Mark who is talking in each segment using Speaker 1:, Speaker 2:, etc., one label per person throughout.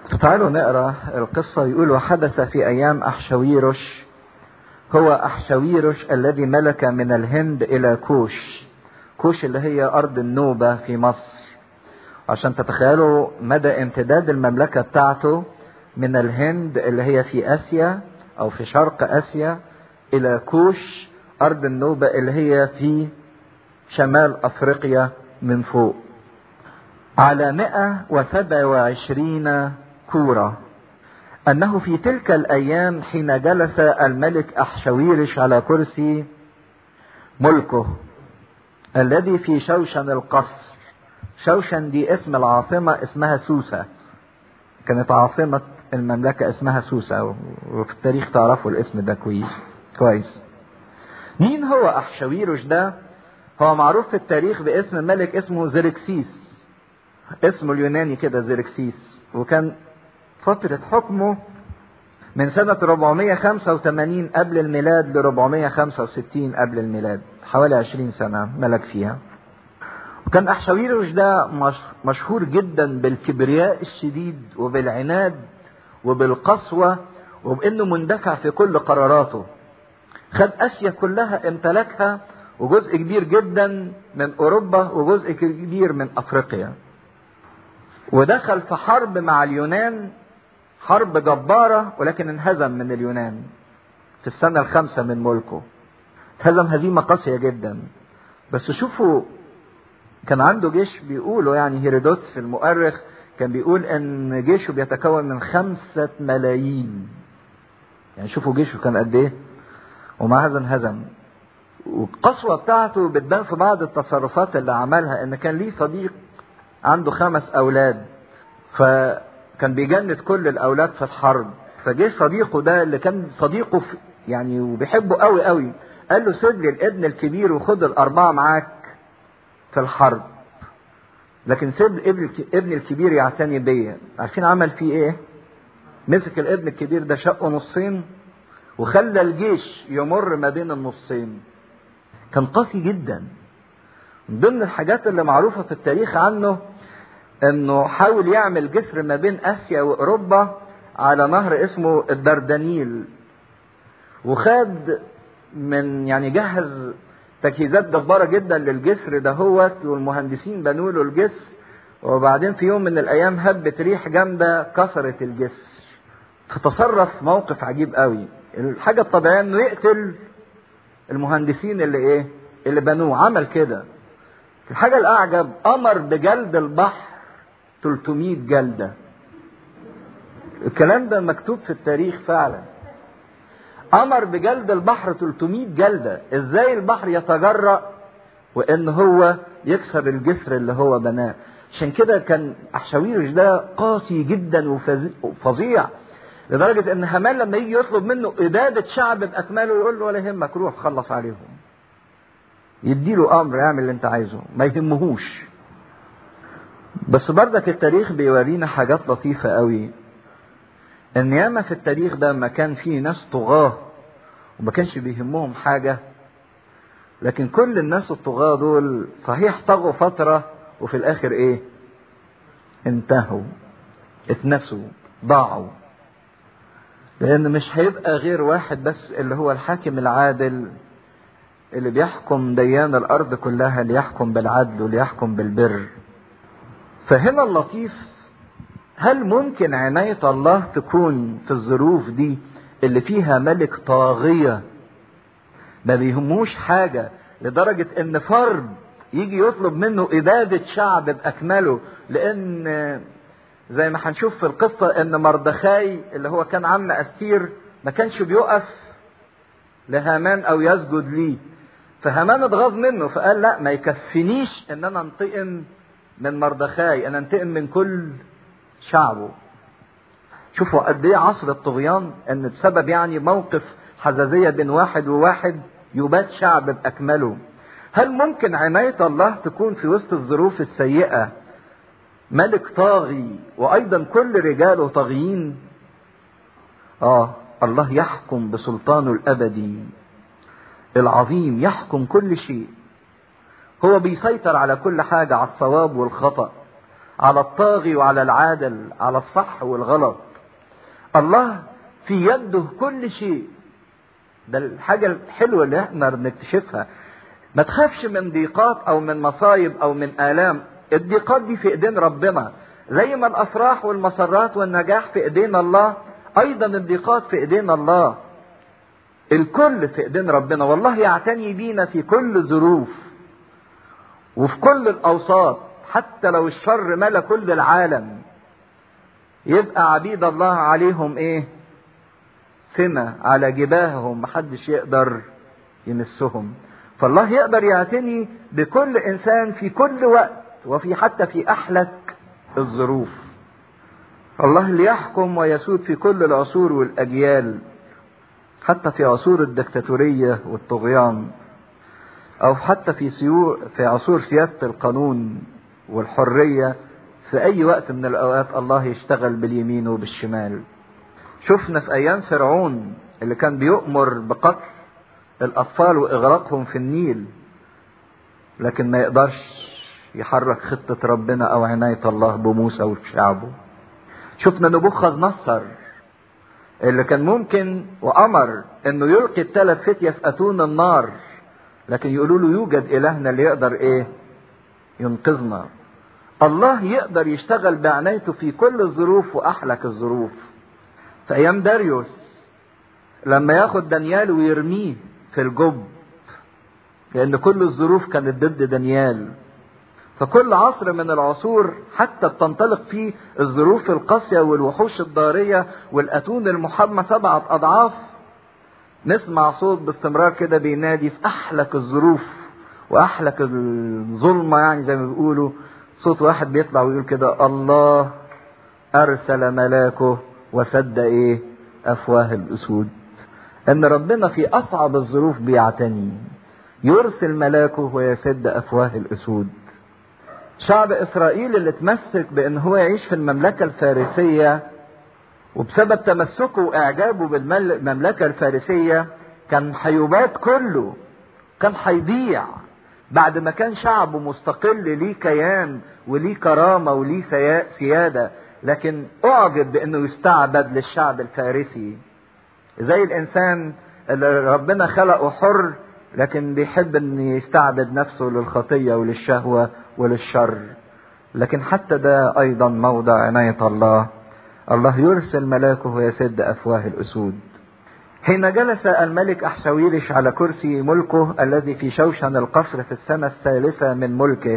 Speaker 1: تعالوا نقرا القصة يقول وحدث في أيام أحشويرش هو أحشويرش الذي ملك من الهند إلى كوش كوش اللي هي أرض النوبة في مصر عشان تتخيلوا مدى امتداد المملكة بتاعته من الهند اللي هي في آسيا أو في شرق آسيا إلى كوش أرض النوبة اللي هي في شمال أفريقيا من فوق على 127 كورة أنه في تلك الأيام حين جلس الملك أحشويرش على كرسي ملكه الذي في شوشن القصر شوشن دي اسم العاصمة اسمها سوسة كانت عاصمة المملكة اسمها سوسة وفي التاريخ تعرفوا الاسم ده كويس كويس مين هو أحشويرش ده هو معروف في التاريخ باسم ملك اسمه زيركسيس اسمه اليوناني كده زيركسيس وكان فترة حكمه من سنة 485 قبل الميلاد ل 465 قبل الميلاد حوالي 20 سنة ملك فيها وكان أحشاويروش ده مشهور جدا بالكبرياء الشديد وبالعناد وبالقسوة وبأنه مندفع في كل قراراته خد آسيا كلها امتلكها وجزء كبير جدا من أوروبا وجزء كبير من أفريقيا ودخل في حرب مع اليونان حرب جبارة ولكن انهزم من اليونان في السنة الخامسة من ملكه هزم هزيمة قاسية جدا بس شوفوا كان عنده جيش بيقولوا يعني هيرودوتس المؤرخ كان بيقول ان جيشه بيتكون من خمسة ملايين يعني شوفوا جيشه كان قد ايه ومع هذا انهزم والقسوة بتاعته بتبان في بعض التصرفات اللي عملها ان كان ليه صديق عنده خمس اولاد فكان بيجند كل الاولاد في الحرب فجه صديقه ده اللي كان صديقه في يعني وبيحبه قوي قوي قال له سيب لي الابن الكبير وخد الاربعه معاك في الحرب لكن سيب ابن ابن الكبير يعتني بيا عارفين عمل فيه ايه مسك الابن الكبير ده شقه نصين وخلى الجيش يمر ما بين النصين كان قاسي جدا من ضمن الحاجات اللي معروفة في التاريخ عنه انه حاول يعمل جسر ما بين اسيا واوروبا على نهر اسمه الدردنيل وخد من يعني جهز تجهيزات جبارة جدا للجسر دهوت والمهندسين بنوا له الجسر وبعدين في يوم من الايام هبت ريح جامدة كسرت الجسر فتصرف موقف عجيب قوي الحاجة الطبيعية انه يقتل المهندسين اللي ايه اللي بنوه عمل كده الحاجة الأعجب أمر بجلد البحر 300 جلدة الكلام ده مكتوب في التاريخ فعلا أمر بجلد البحر 300 جلدة إزاي البحر يتجرأ وإن هو يكسر الجسر اللي هو بناه عشان كده كان أحشاويرش ده قاسي جدا وفظيع لدرجة إن هامان لما يجي يطلب منه إبادة شعب بأكمله يقول له ولا يهمك روح خلص عليهم يديله امر يعمل اللي انت عايزه ما يهمهوش بس بردك التاريخ بيورينا حاجات لطيفة قوي ان ياما في التاريخ ده ما كان فيه ناس طغاة وما كانش بيهمهم حاجة لكن كل الناس الطغاة دول صحيح طغوا فترة وفي الاخر ايه انتهوا اتنسوا ضاعوا لان مش هيبقى غير واحد بس اللي هو الحاكم العادل اللي بيحكم ديان الارض كلها اللي يحكم بالعدل واللي يحكم بالبر فهنا اللطيف هل ممكن عناية الله تكون في الظروف دي اللي فيها ملك طاغية ما بيهموش حاجة لدرجة ان فرد يجي يطلب منه إبادة شعب بأكمله لأن زي ما هنشوف في القصة ان مردخاي اللي هو كان عم أستير ما كانش بيقف لهامان أو يسجد ليه فهامان اتغاظ منه فقال لا ما يكفينيش ان انا انتقم من مردخاي انا انتقم من كل شعبه شوفوا قد ايه عصر الطغيان ان بسبب يعني موقف حزازيه بين واحد وواحد يبات شعب باكمله هل ممكن عنايه الله تكون في وسط الظروف السيئه ملك طاغي وايضا كل رجاله طاغيين اه الله يحكم بسلطانه الابدي العظيم يحكم كل شيء هو بيسيطر على كل حاجة على الصواب والخطأ على الطاغي وعلى العادل على الصح والغلط الله في يده كل شيء ده الحاجة الحلوة اللي احنا بنكتشفها ما تخافش من ضيقات او من مصايب او من الام الضيقات دي في ايدين ربنا زي ما الافراح والمسرات والنجاح في ايدين الله ايضا الضيقات في ايدين الله الكل في ايدين ربنا والله يعتني بينا في كل ظروف وفي كل الاوساط حتى لو الشر ملا كل العالم يبقى عبيد الله عليهم ايه سمة على جباههم محدش يقدر يمسهم فالله يقدر يعتني بكل انسان في كل وقت وفي حتى في احلك الظروف الله اللي يحكم ويسود في كل العصور والاجيال حتى في عصور الدكتاتورية والطغيان او حتى في سيو في عصور سيادة القانون والحرية في اي وقت من الاوقات الله يشتغل باليمين وبالشمال شفنا في ايام فرعون اللي كان بيؤمر بقتل الاطفال واغراقهم في النيل لكن ما يقدرش يحرك خطة ربنا او عناية الله بموسى وشعبه شفنا نبوخذ نصر اللي كان ممكن وامر انه يلقي الثلاث فتية في اتون النار لكن يقولوا له يوجد الهنا اللي يقدر ايه ينقذنا الله يقدر يشتغل بعنايته في كل الظروف واحلك الظروف في ايام داريوس لما ياخد دانيال ويرميه في الجب لان كل الظروف كانت ضد دانيال فكل عصر من العصور حتى بتنطلق فيه الظروف القاسية والوحوش الضارية والأتون المحمى سبعة أضعاف نسمع صوت باستمرار كده بينادي في أحلك الظروف وأحلك الظلمة يعني زي ما بيقولوا صوت واحد بيطلع ويقول كده الله أرسل ملاكه وسد إيه أفواه الأسود إن ربنا في أصعب الظروف بيعتني يرسل ملاكه ويسد أفواه الأسود شعب اسرائيل اللي اتمسك بان هو يعيش في المملكة الفارسية وبسبب تمسكه واعجابه بالمملكة الفارسية كان هيبات كله كان هيضيع بعد ما كان شعبه مستقل ليه كيان وليه كرامة وليه سيادة لكن اعجب بانه يستعبد للشعب الفارسي زي الانسان اللي ربنا خلقه حر لكن بيحب ان يستعبد نفسه للخطية وللشهوة وللشر لكن حتى ده ايضا موضع عناية الله الله يرسل ملاكه ويسد افواه الاسود حين جلس الملك احشاويرش على كرسي ملكه الذي في شوشن القصر في السنة الثالثة من ملكه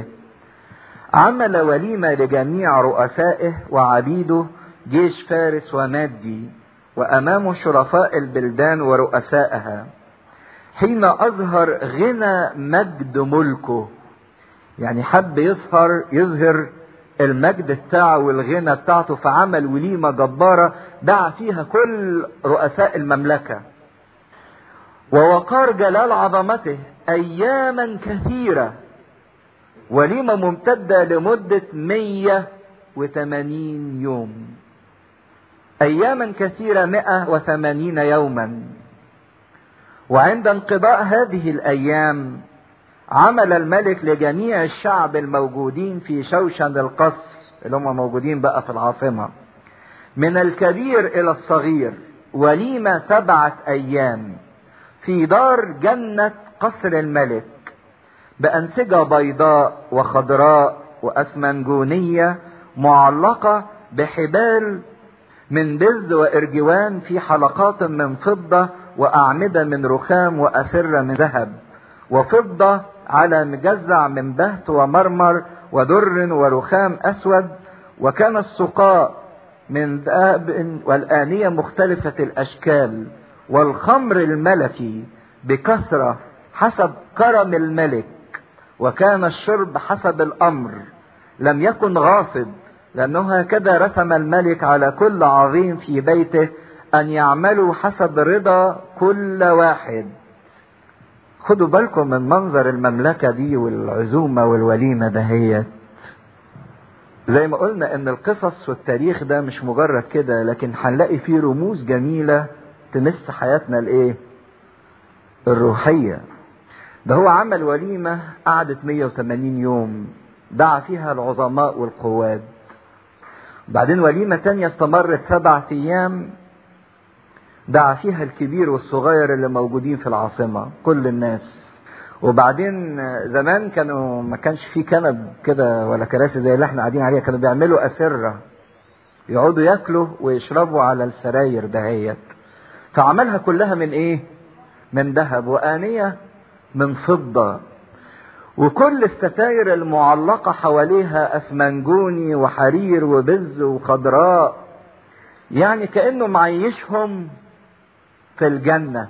Speaker 1: عمل وليمة لجميع رؤسائه وعبيده جيش فارس ومادي وامامه شرفاء البلدان ورؤسائها حين اظهر غنى مجد ملكه يعني حب يظهر يظهر المجد بتاعه والغنى بتاعته فعمل وليمة جبارة دعا فيها كل رؤساء المملكة ووقار جلال عظمته أياما كثيرة وليمة ممتدة لمدة 180 يوم أياما كثيرة 180 يوما وعند انقضاء هذه الأيام عمل الملك لجميع الشعب الموجودين في شوشن القصر اللي هم موجودين بقى في العاصمة من الكبير إلى الصغير وليمة سبعة أيام في دار جنة قصر الملك بأنسجة بيضاء وخضراء وأسمنجونية معلقة بحبال من بز وإرجوان في حلقات من فضة وأعمدة من رخام وأسرة من ذهب وفضة على مجزع من بهت ومرمر ودر ورخام أسود وكان السقاء من ذهب والآنية مختلفة الأشكال والخمر الملكي بكثرة حسب كرم الملك وكان الشرب حسب الأمر لم يكن غاصب لأنه هكذا رسم الملك على كل عظيم في بيته أن يعملوا حسب رضا كل واحد خدوا بالكم من منظر المملكة دي والعزومة والوليمة دهيت زي ما قلنا ان القصص والتاريخ ده مش مجرد كده لكن هنلاقي فيه رموز جميلة تمس حياتنا الايه الروحية ده هو عمل وليمة قعدت 180 يوم دعا فيها العظماء والقواد بعدين وليمة تانية استمرت سبعة أيام دعا فيها الكبير والصغير اللي موجودين في العاصمة كل الناس وبعدين زمان كانوا ما كانش في كنب كده ولا كراسي زي اللي احنا قاعدين عليها كانوا بيعملوا أسرة يقعدوا ياكلوا ويشربوا على السراير دهيت فعملها كلها من ايه من ذهب وآنية من فضة وكل الستاير المعلقة حواليها أسمنجوني وحرير وبز وخضراء يعني كأنه معيشهم في الجنة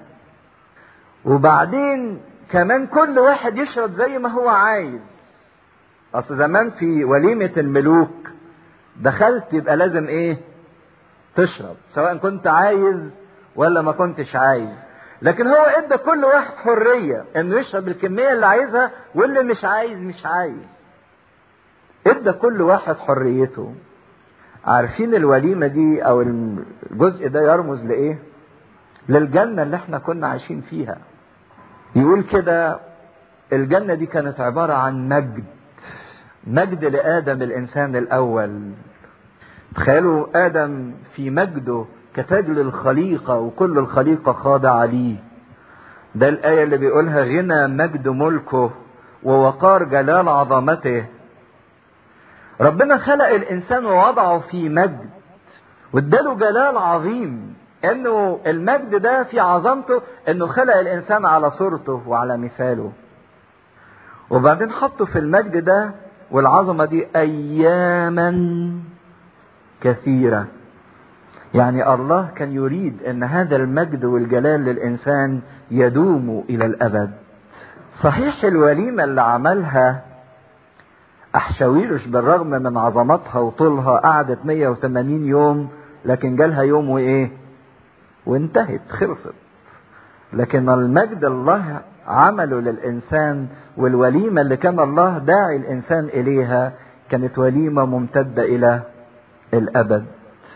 Speaker 1: وبعدين كمان كل واحد يشرب زي ما هو عايز أصل زمان في وليمة الملوك دخلت يبقى لازم إيه تشرب سواء كنت عايز ولا ما كنتش عايز لكن هو ادى كل واحد حرية انه يشرب الكمية اللي عايزها واللي مش عايز مش عايز ادى كل واحد حريته عارفين الوليمة دي او الجزء ده يرمز لايه للجنة اللي احنا كنا عايشين فيها يقول كده الجنة دي كانت عبارة عن مجد مجد لآدم الإنسان الأول تخيلوا آدم في مجده كتاج للخليقة وكل الخليقة خاضعة ليه ده الآية اللي بيقولها غنى مجد ملكه ووقار جلال عظمته ربنا خلق الإنسان ووضعه في مجد واداله جلال عظيم انه المجد ده في عظمته انه خلق الانسان على صورته وعلى مثاله وبعدين حطه في المجد ده والعظمه دي اياما كثيره يعني الله كان يريد ان هذا المجد والجلال للانسان يدوم الى الابد صحيح الوليمه اللي عملها احشاويرش بالرغم من عظمتها وطولها قعدت 180 يوم لكن جالها يوم وايه وانتهت خلصت لكن المجد الله عمله للانسان والوليمه اللي كان الله داعي الانسان اليها كانت وليمه ممتده الى الابد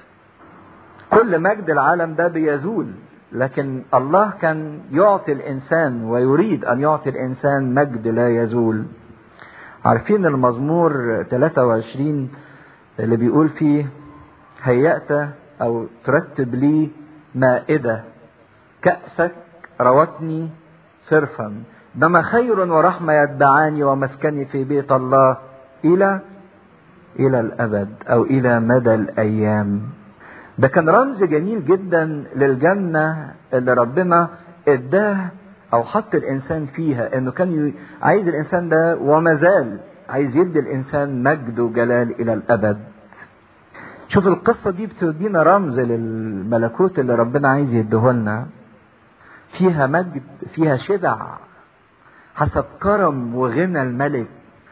Speaker 1: كل مجد العالم ده بيزول لكن الله كان يعطي الانسان ويريد ان يعطي الانسان مجد لا يزول عارفين المزمور 23 اللي بيقول فيه هيأت او ترتب لي مائدة كأسك روتني صرفا بما خير ورحمة يتبعاني ومسكني في بيت الله إلى إلى الأبد أو إلى مدى الأيام ده كان رمز جميل جدا للجنة اللي ربنا اداه أو حط الإنسان فيها إنه كان عايز الإنسان ده وما زال عايز يدي الإنسان مجد وجلال إلى الأبد شوف القصة دي بتدينا رمز للملكوت اللي ربنا عايز يديهولنا فيها مجد فيها شبع حسب كرم وغنى الملك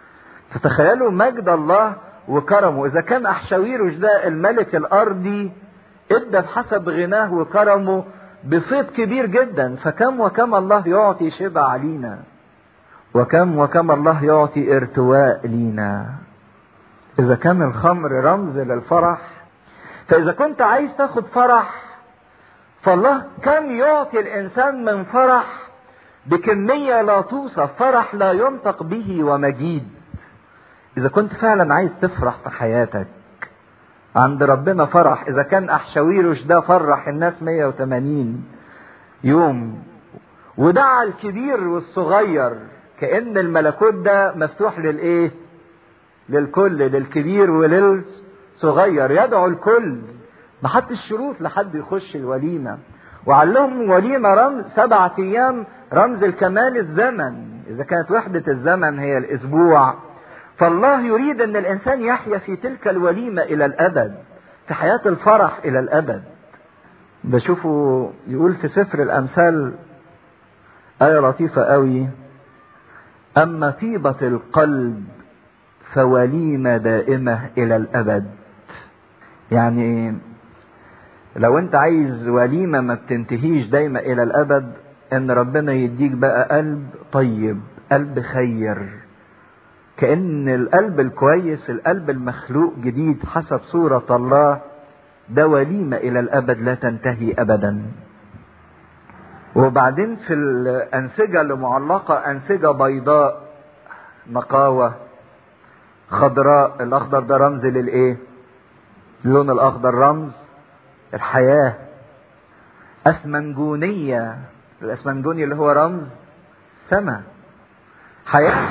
Speaker 1: فتخيلوا مجد الله وكرمه اذا كان احشاويروش ده الملك الارضي ادى بحسب غناه وكرمه بفيض كبير جدا فكم وكم الله يعطي شبع لينا وكم وكم الله يعطي ارتواء لينا إذا كان الخمر رمز للفرح فإذا كنت عايز تاخد فرح فالله كم يعطي الإنسان من فرح بكمية لا توصف فرح لا ينطق به ومجيد إذا كنت فعلا عايز تفرح في حياتك عند ربنا فرح إذا كان أحشاويروش ده فرح الناس 180 يوم ودعا الكبير والصغير كأن الملكوت ده مفتوح للإيه؟ للكل للكبير وللصغير يدعو الكل ما حطش شروط لحد يخش الوليمة وعلهم وليمة رمز سبعة أيام رمز الكمال الزمن إذا كانت وحدة الزمن هي الأسبوع فالله يريد أن الإنسان يحيا في تلك الوليمة إلى الأبد في حياة الفرح إلى الأبد ده شوفوا يقول في سفر الأمثال آية لطيفة قوي أما طيبة القلب فوليمة دائمة إلى الأبد يعني لو أنت عايز وليمة ما بتنتهيش دايما إلى الأبد إن ربنا يديك بقى قلب طيب قلب خير كأن القلب الكويس القلب المخلوق جديد حسب صورة الله ده وليمة إلى الأبد لا تنتهي أبدا وبعدين في الأنسجة اللي معلقة أنسجة بيضاء نقاوة خضراء الاخضر ده رمز للايه اللون الاخضر رمز الحياة اسمنجونية الاسمنجوني اللي هو رمز سماء حياة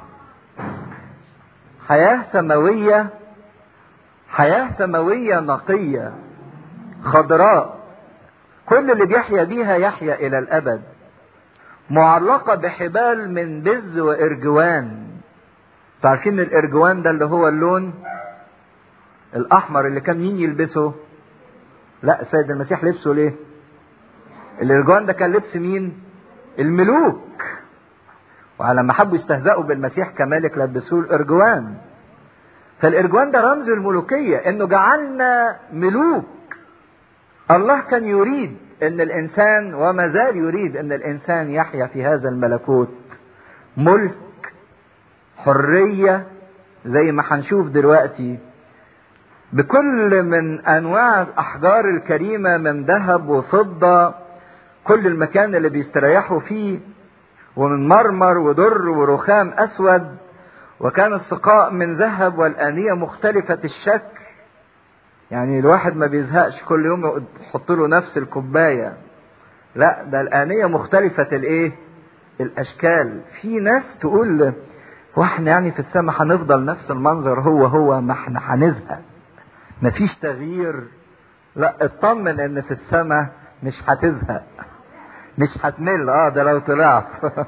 Speaker 1: حياة سماوية حياة سماوية نقية خضراء كل اللي بيحيا بيها يحيا الى الابد معلقة بحبال من بز وارجوان تعرفين الارجوان ده اللي هو اللون الاحمر اللي كان مين يلبسه لا السيد المسيح لبسه ليه الارجوان ده كان لبس مين الملوك ولما حبوا يستهزئوا بالمسيح كمالك لبسوه الارجوان فالارجوان ده رمز الملوكية انه جعلنا ملوك الله كان يريد ان الانسان وما زال يريد ان الانسان يحيا في هذا الملكوت ملك حرية زي ما هنشوف دلوقتي بكل من انواع الاحجار الكريمة من ذهب وفضة كل المكان اللي بيستريحوا فيه ومن مرمر ودر ورخام اسود وكان السقاء من ذهب والآنية مختلفة الشكل يعني الواحد ما بيزهقش كل يوم يحط له نفس الكوباية لا ده الآنية مختلفة الايه الاشكال في ناس تقول واحنا يعني في السماء هنفضل نفس المنظر هو هو ما احنا هنزهق مفيش تغيير لا اطمن ان في السماء مش هتزهق مش هتمل اه ده لو طلعت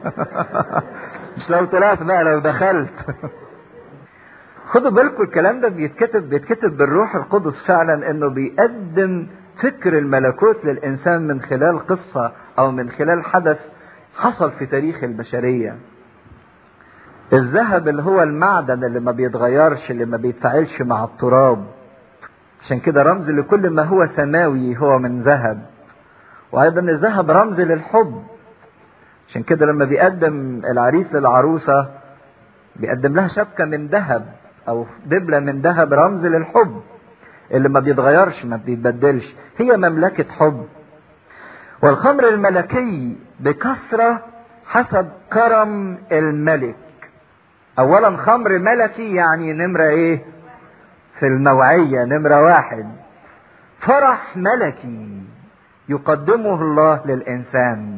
Speaker 1: مش لو طلعت بقى لو دخلت خدوا بالكم الكلام ده بيتكتب بيتكتب بالروح القدس فعلا انه بيقدم فكر الملكوت للانسان من خلال قصه او من خلال حدث حصل في تاريخ البشريه الذهب اللي هو المعدن اللي ما بيتغيرش اللي ما بيتفاعلش مع التراب عشان كده رمز لكل ما هو سماوي هو من ذهب وايضا الذهب رمز للحب عشان كده لما بيقدم العريس للعروسة بيقدم لها شبكة من ذهب او دبلة من ذهب رمز للحب اللي ما بيتغيرش ما بيتبدلش هي مملكة حب والخمر الملكي بكثرة حسب كرم الملك اولا خمر ملكي يعني نمرة ايه في النوعية نمرة واحد فرح ملكي يقدمه الله للإنسان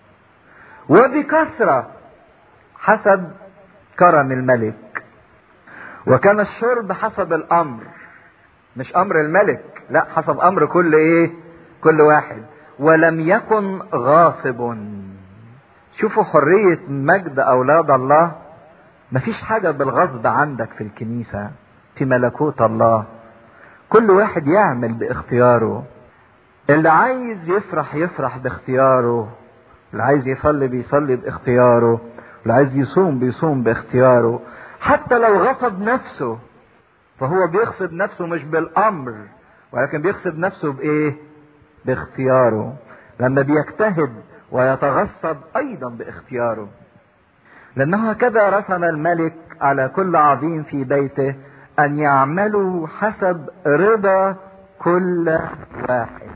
Speaker 1: وبكثرة حسب كرم الملك وكان الشرب حسب الأمر مش أمر الملك لا حسب أمر كل إيه كل واحد ولم يكن غاصب شوفوا حرية مجد أولاد الله مفيش حاجة بالغصب عندك في الكنيسة في ملكوت الله كل واحد يعمل باختياره اللي عايز يفرح يفرح باختياره اللي عايز يصلي بيصلي باختياره اللي عايز يصوم بيصوم باختياره حتى لو غصب نفسه فهو بيغصب نفسه مش بالامر ولكن بيغصب نفسه بايه باختياره لما بيجتهد ويتغصب ايضا باختياره لانه هكذا رسم الملك على كل عظيم في بيته ان يعملوا حسب رضا كل واحد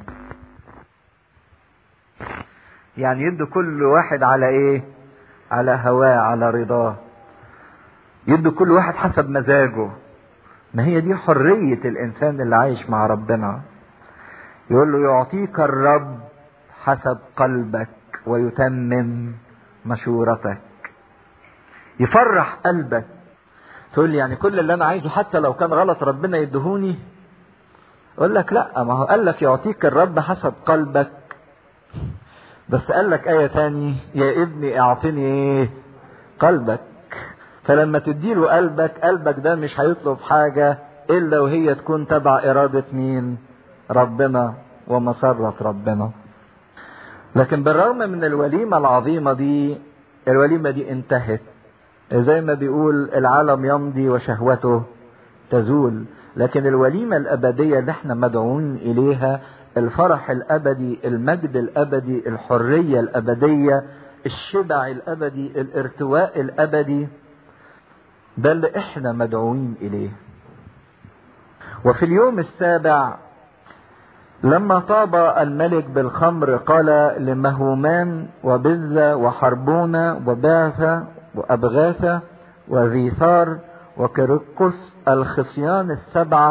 Speaker 1: يعني يدوا كل واحد على ايه على هواه على رضاه يدوا كل واحد حسب مزاجه ما هي دي حرية الانسان اللي عايش مع ربنا يقول له يعطيك الرب حسب قلبك ويتمم مشورتك يفرح قلبك تقول لي يعني كل اللي انا عايزه حتى لو كان غلط ربنا يدهوني اقول لك لا ما هو قال لك يعطيك الرب حسب قلبك بس قال لك آية تاني يا ابني اعطني ايه قلبك فلما تديله قلبك قلبك ده مش هيطلب حاجة الا وهي تكون تبع ارادة مين ربنا ومسرة ربنا لكن بالرغم من الوليمة العظيمة دي الوليمة دي انتهت زي ما بيقول العالم يمضي وشهوته تزول لكن الوليمة الأبدية اللي احنا مدعوين إليها الفرح الأبدي المجد الأبدي الحرية الأبدية الشبع الأبدي الارتواء الأبدي ده اللي احنا مدعوين إليه وفي اليوم السابع لما طاب الملك بالخمر قال لمهومان وبزة وحربونة وباثة وأبغاثة وذيثار وكركس الخصيان السبعة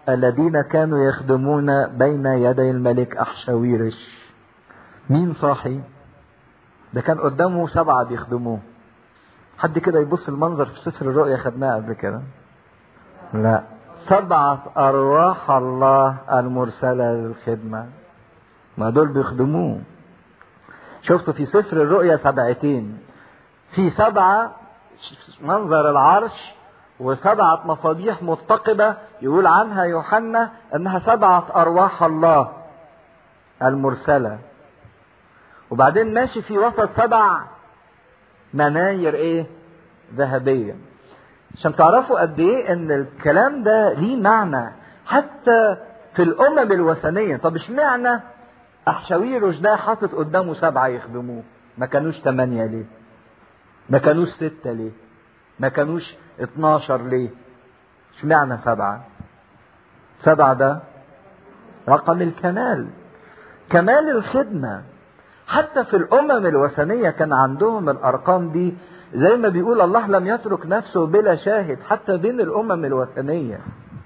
Speaker 1: الذين كانوا يخدمون بين يدي الملك أحشاويرش مين صاحي ده كان قدامه سبعة بيخدموه حد كده يبص المنظر في سفر الرؤيا خدناه قبل كده لا سبعة أرواح الله المرسلة للخدمة ما دول بيخدموه شفتوا في سفر الرؤيا سبعتين في سبعة منظر العرش وسبعة مصابيح متقدة يقول عنها يوحنا انها سبعة ارواح الله المرسلة وبعدين ماشي في وسط سبع مناير ايه ذهبية عشان تعرفوا قد ايه ان الكلام ده ليه معنى حتى في الامم الوثنية طب اشمعنى احشاويروش ده حاطط قدامه سبعة يخدموه ما كانوش ثمانية ليه ما كانوش ستة ليه ما كانوش اتناشر ليه اشمعنى سبعة سبعة ده رقم الكمال كمال الخدمة حتى في الأمم الوثنية كان عندهم الأرقام دي زي ما بيقول الله لم يترك نفسه بلا شاهد حتى بين الأمم الوثنية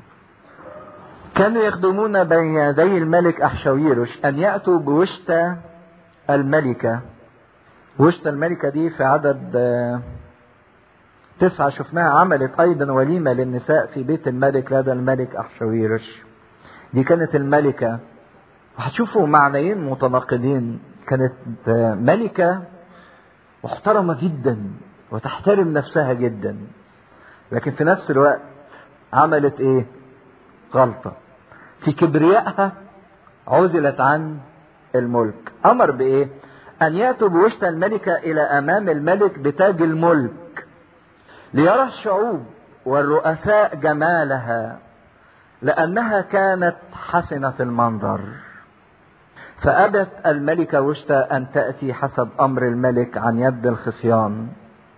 Speaker 1: كانوا يخدمون بين يدي الملك أحشاويروش أن يأتوا بوشتى الملكة وشتى الملكة دي في عدد تسعة شفناها عملت أيضا وليمة للنساء في بيت الملك لدى الملك أحشاويرش دي كانت الملكة وهتشوفوا معنيين متناقضين كانت ملكة محترمة جدا وتحترم نفسها جدا لكن في نفس الوقت عملت ايه غلطة في كبريائها عزلت عن الملك امر بايه ان ياتوا بوشت الملكة الى امام الملك بتاج الملك ليرى الشعوب والرؤساء جمالها لانها كانت حسنة المنظر فأبت الملكة وشتى أن تأتي حسب أمر الملك عن يد الخصيان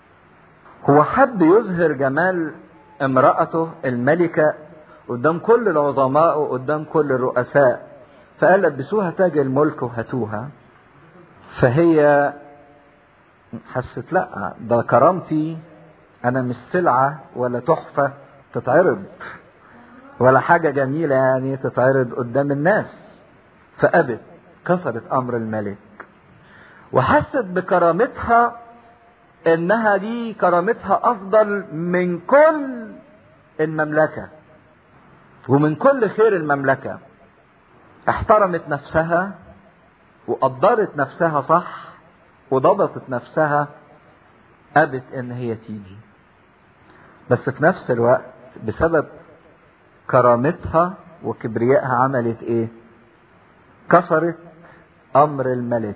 Speaker 1: هو حب يظهر جمال امرأته الملكة قدام كل العظماء وقدام كل الرؤساء فقال لبسوها تاج الملك وهاتوها فهي حست لا ده كرامتي انا مش سلعة ولا تحفة تتعرض ولا حاجة جميلة يعني تتعرض قدام الناس فأبت كسرت امر الملك وحست بكرامتها انها دي كرامتها افضل من كل المملكة ومن كل خير المملكة احترمت نفسها وقدرت نفسها صح وضبطت نفسها ابت ان هي تيجي بس في نفس الوقت بسبب كرامتها وكبريائها عملت ايه كسرت امر الملك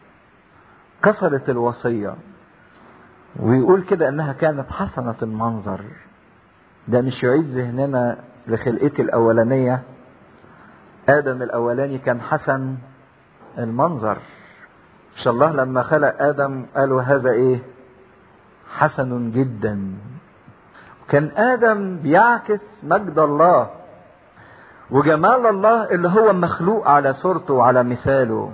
Speaker 1: كسرت الوصيه ويقول كده انها كانت حسنه المنظر ده مش يعيد ذهننا لخلقتي الاولانيه ادم الاولاني كان حسن المنظر ان شاء الله لما خلق ادم قالوا هذا ايه حسن جدا كان ادم بيعكس مجد الله وجمال الله اللي هو مخلوق على صورته وعلى مثاله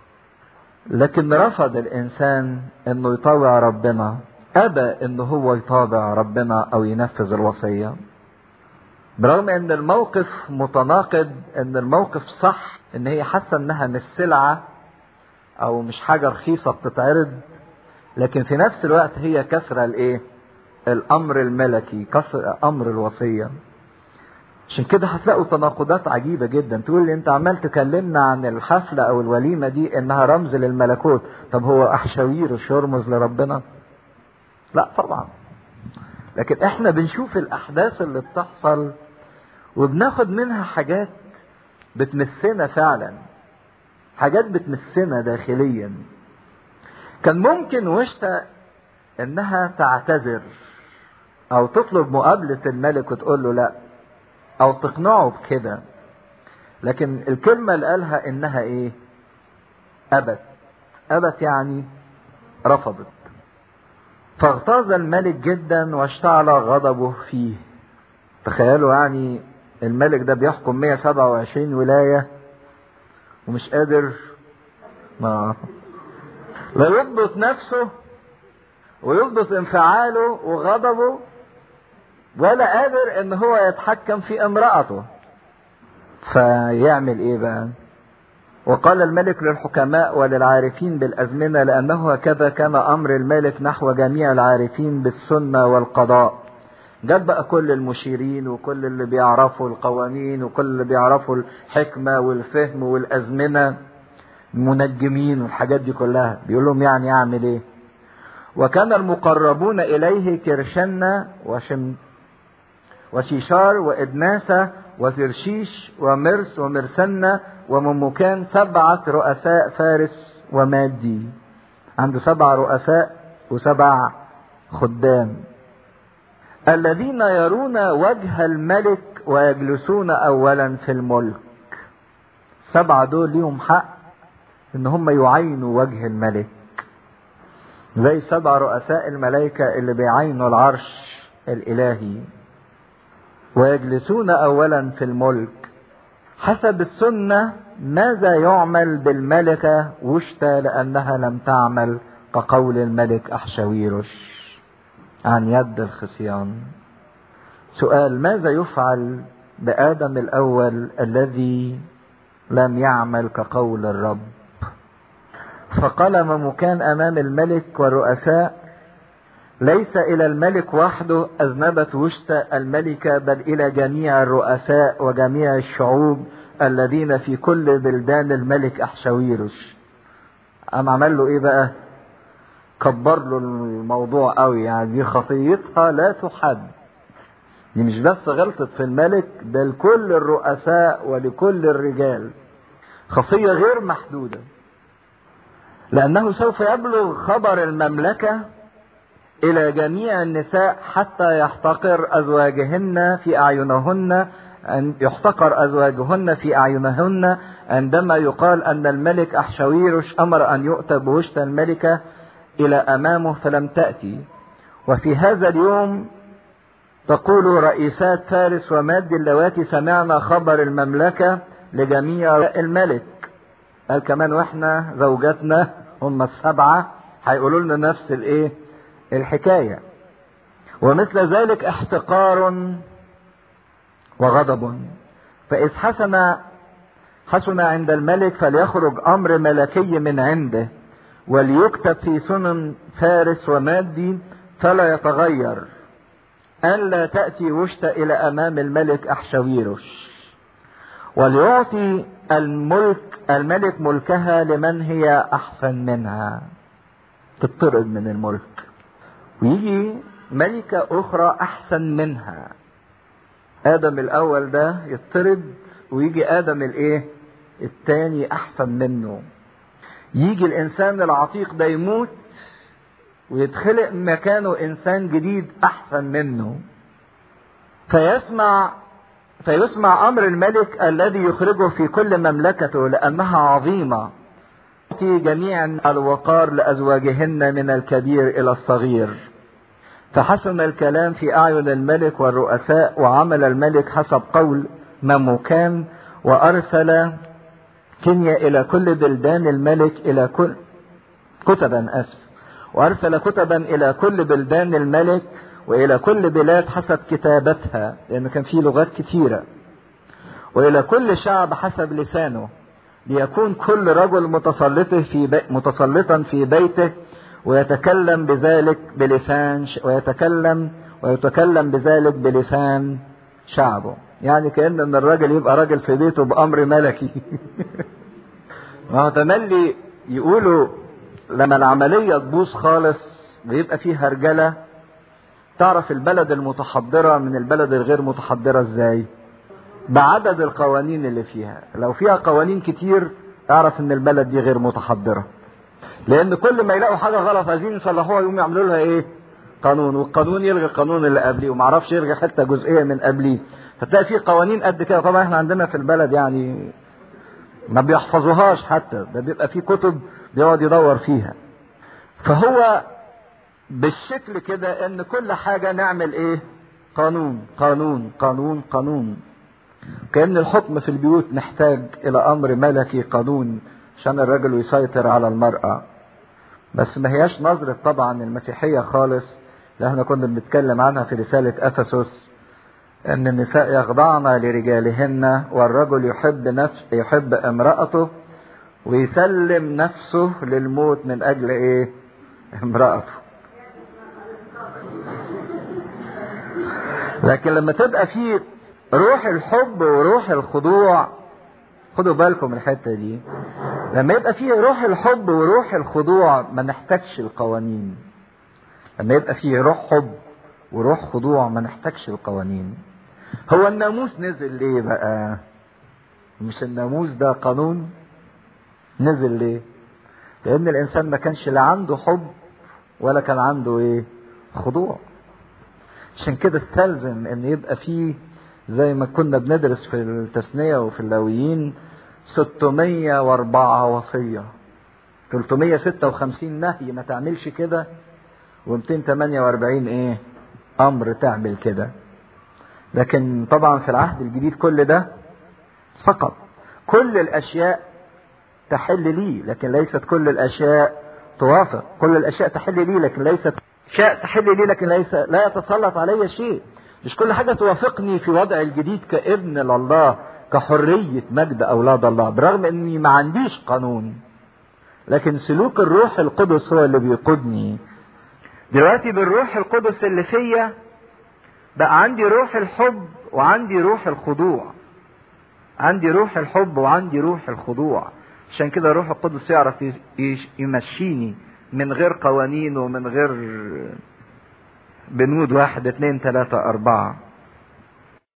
Speaker 1: لكن رفض الانسان انه يطاوع ربنا ابى ان هو يطاوع ربنا او ينفذ الوصيه برغم ان الموقف متناقض ان الموقف صح ان هي حاسه انها مش سلعه او مش حاجه رخيصه بتتعرض لكن في نفس الوقت هي كسره الايه الامر الملكي كسر امر الوصيه عشان كده هتلاقوا تناقضات عجيبه جدا تقول لي انت عمال تكلمنا عن الحفله او الوليمه دي انها رمز للملكوت طب هو احشاوير يرمز لربنا لا طبعا لكن احنا بنشوف الاحداث اللي بتحصل وبناخد منها حاجات بتمسنا فعلا حاجات بتمسنا داخليا كان ممكن وشتا انها تعتذر او تطلب مقابلة الملك وتقول له لا او تقنعه بكده لكن الكلمة اللي قالها انها ايه ابت ابت يعني رفضت فاغتاظ الملك جدا واشتعل غضبه فيه تخيلوا يعني الملك ده بيحكم 127 ولاية ومش قادر ما لا يضبط نفسه ويضبط انفعاله وغضبه ولا قادر ان هو يتحكم في امرأته فيعمل ايه بقى وقال الملك للحكماء وللعارفين بالأزمنة لأنه هكذا كان أمر الملك نحو جميع العارفين بالسنة والقضاء جاب بقى كل المشيرين وكل اللي بيعرفوا القوانين وكل اللي بيعرفوا الحكمة والفهم والأزمنة المنجمين والحاجات دي كلها بيقول لهم يعني أعمل إيه وكان المقربون إليه كرشنا وشم وشيشار وإدناسة وترشيش ومرس ومرسنة وممكان سبعة رؤساء فارس ومادي عنده سبع رؤساء وسبع خدام الذين يرون وجه الملك ويجلسون اولا في الملك سبعة دول ليهم حق ان هم يعينوا وجه الملك زي سبع رؤساء الملائكة اللي بيعينوا العرش الالهي ويجلسون اولا في الملك حسب السنة ماذا يعمل بالملكة وشتى لأنها لم تعمل كقول الملك أحشويرش عن يد الخصيان سؤال ماذا يفعل بآدم الأول الذي لم يعمل كقول الرب فقلم مكان أمام الملك والرؤساء ليس إلى الملك وحده أذنبت وشت الملكة بل إلى جميع الرؤساء وجميع الشعوب الذين في كل بلدان الملك أحشويرش أم عمل له إيه بقى كبر له الموضوع قوي يعني دي خطيتها لا تحد دي مش بس غلطت في الملك ده لكل الرؤساء ولكل الرجال خطية غير محدودة لأنه سوف يبلغ خبر المملكة إلى جميع النساء حتى يحتقر أزواجهن في أعينهن أن يحتقر أزواجهن في أعينهن عندما يقال أن الملك أحشويرش أمر أن يؤتى بوشت الملكة إلى أمامه فلم تأتي وفي هذا اليوم تقول رئيسات فارس وماد اللواتي سمعنا خبر المملكة لجميع الملك قال كمان واحنا زوجاتنا هم السبعة هيقولوا لنا نفس الايه الحكاية ومثل ذلك احتقار وغضب فإذ حسن حسن عند الملك فليخرج أمر ملكي من عنده وليكتب في سنن فارس ومادي فلا يتغير أن لا تأتي وشت إلى أمام الملك أحشويرش وليعطي الملك الملك ملكها لمن هي أحسن منها تطرد من الملك ويجي ملكة أخرى أحسن منها آدم الأول ده يطرد ويجي آدم الإيه؟ التاني أحسن منه. يجي الإنسان العتيق ده يموت ويتخلق مكانه إنسان جديد أحسن منه. فيسمع فيسمع أمر الملك الذي يخرجه في كل مملكته لأنها عظيمة. يعطي جميع الوقار لأزواجهن من الكبير إلى الصغير. فحسن الكلام في أعين الملك والرؤساء وعمل الملك حسب قول مموكان وأرسل كنيا إلى كل بلدان الملك إلى كل كتبا أسف وأرسل كتبا إلى كل بلدان الملك وإلى كل بلاد حسب كتابتها لأن كان في لغات كثيرة وإلى كل شعب حسب لسانه ليكون كل رجل متسلطه في بي متسلطا في بيته ويتكلم بذلك بلسان ويتكلم ويتكلم بذلك بلسان شعبه يعني كأن ان الراجل يبقى راجل في بيته بأمر ملكي ما هو تملي يقولوا لما العملية تبوظ خالص بيبقى فيه هرجلة تعرف البلد المتحضرة من البلد الغير متحضرة ازاي بعدد القوانين اللي فيها لو فيها قوانين كتير اعرف ان البلد دي غير متحضرة لان كل ما يلاقوا حاجة غلط عايزين يصلحوها يقوموا يعملوا لها ايه قانون والقانون يلغي القانون اللي قبليه ومعرفش يلغي حتة جزئية من قبليه فتلاقي في قوانين قد كده طبعا احنا عندنا في البلد يعني ما بيحفظوهاش حتى ده بيبقى في كتب بيقعد يدور فيها فهو بالشكل كده ان كل حاجة نعمل ايه قانون قانون قانون قانون كأن الحكم في البيوت محتاج الى امر ملكي قانون عشان الرجل يسيطر على المرأة بس ما هياش نظرة طبعا المسيحية خالص اللي احنا كنا بنتكلم عنها في رسالة افسس ان النساء يخضعن لرجالهن والرجل يحب نفس يحب امرأته ويسلم نفسه للموت من اجل ايه امرأته لكن لما تبقى في روح الحب وروح الخضوع خدوا بالكم من الحتة دي لما يبقى فيه روح الحب وروح الخضوع ما نحتاجش القوانين لما يبقى فيه روح حب وروح خضوع ما نحتاجش القوانين هو الناموس نزل ليه بقى مش الناموس ده قانون نزل ليه لان الانسان ما كانش لا عنده حب ولا كان عنده ايه خضوع عشان كده استلزم ان يبقى فيه زي ما كنا بندرس في التثنية وفي اللاويين 604 وصية 356 نهي ما تعملش كده و248 ايه امر تعمل كده لكن طبعا في العهد الجديد كل ده سقط كل الاشياء تحل لي لكن ليست كل الاشياء توافق كل الاشياء تحل لي لكن ليست اشياء تحل لي لكن ليس لا يتسلط علي شيء مش كل حاجة توافقني في وضع الجديد كابن لله كحرية مجد أولاد الله برغم أني ما عنديش قانون لكن سلوك الروح القدس هو اللي بيقودني دلوقتي بالروح القدس اللي فيا بقى عندي روح الحب وعندي روح الخضوع عندي روح الحب وعندي روح الخضوع عشان كده الروح القدس يعرف يمشيني من غير قوانين ومن غير بنود واحد اتنين تلاتة أربعة